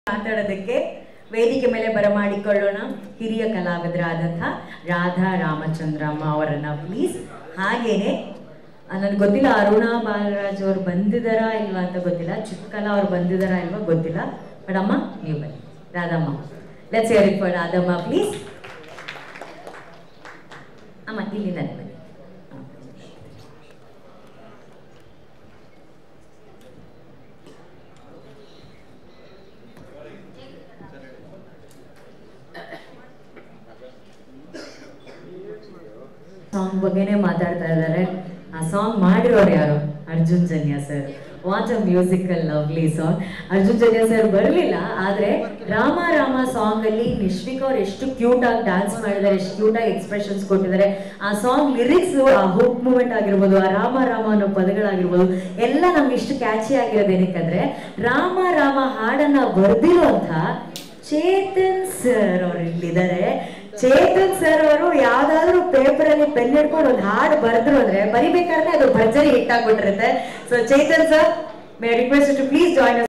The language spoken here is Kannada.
ಮಾತಾಡೋದಕ್ಕೆ ವೇದಿಕೆ ಮೇಲೆ ಬರಮಾಡಿಕೊಳ್ಳೋಣ ಹಿರಿಯ ಕಲಾವಿದರಾದಂಥ ರಾಧಾ ರಾಮಚಂದ್ರಮ್ಮ ಅವರನ್ನ ಪ್ಲೀಸ್ ಹಾಗೇನೆ ನನಗೆ ಗೊತ್ತಿಲ್ಲ ಅರುಣಾ ಬಾಲರಾಜ್ ಅವ್ರು ಬಂದಿದ್ದಾರಾ ಇಲ್ವಾ ಅಂತ ಗೊತ್ತಿಲ್ಲ ಚಿಕ್ಕಕಲಾ ಅವ್ರು ಬಂದಿದ್ದಾರಾ ಇಲ್ವಾ ಗೊತ್ತಿಲ್ಲ ಬಟ್ ಅಮ್ಮ ನೀವು ಬನ್ನಿ Radhamma let's hear it for Radhamma please ಅಮ್ಮ ಇಲ್ಲಿಂದ ಬನ್ನಿ ಹಾ. ಸಾಂಗ್ ಬಗ್ಗೆನೇ ಮಾತಾಡ್ತಾ ಇದ್ದಾರೆ ಆ ಸಾಂಗ್ ಮಾಡಿರೋರು ಯಾರು Arjun Janya sir what a musical lovely song Arjun Janya sir ಬರಲಿಲ್ಲ ಆದ್ರೆ ರಾಮ ರಾಮ ಸಾಂಗ್ ಅಲ್ಲಿ ನಿಶ್ವಿಕ್ ಅವ್ರು ಎಷ್ಟು ಕ್ಯೂಟ್ ಆಗಿ ಡ್ಯಾನ್ಸ್ ಮಾಡಿದ್ದಾರೆ ಎಷ್ಟು ಕ್ಯೂಟ್ ಆಗಿ ಎಕ್ಸ್ಪ್ರೆಷನ್ಸ್ ಕೊಟ್ಟಿದ್ದಾರೆ ಆ ಸಾಂಗ್ ಲಿರಿಕ್ಸ್ ಆ ಹುಕ್ ಮೂಮೆಂಟ್ ಆಗಿರ್ಬೋದು ಆ ರಾಮ ರಾಮ ಅನ್ನೋ ಪದಗಳಾಗಿರ್ಬೋದು ಎಲ್ಲ ನಮ್ಗೆ ಇಷ್ಟು ಕ್ಯಾಚಿ ಆಗಿರೋದು ಏನಕ್ಕಂದ್ರೆ ರಾಮ ರಾಮ ಹಾಡನ್ನ ಬರ್ದಿರುವಂತ ಚೇತನ್ ಸರ್ ಅವ್ರು ಇಲ್ಲಿದ್ದಾರೆ ಚೇತನ್ ಸರ್ ಅವರು ಯಾವ್ದಾದ್ರು ಪೇಪರ್ ಅಲ್ಲಿ ಪೆನ್ ಹಿಡ್ಕೊಂಡು ಒಂದು ಹಾಡು ಬರೆದ್ರು ಅಂದ್ರೆ ಬರಿಬೇಕಾದ್ರೆ ಅದು ಭರ್ಜರಿ ಹಿಟ್ ಆಗ್ಬಿಟ್ಟಿರುತ್ತೆ so Chetan sir may request to please join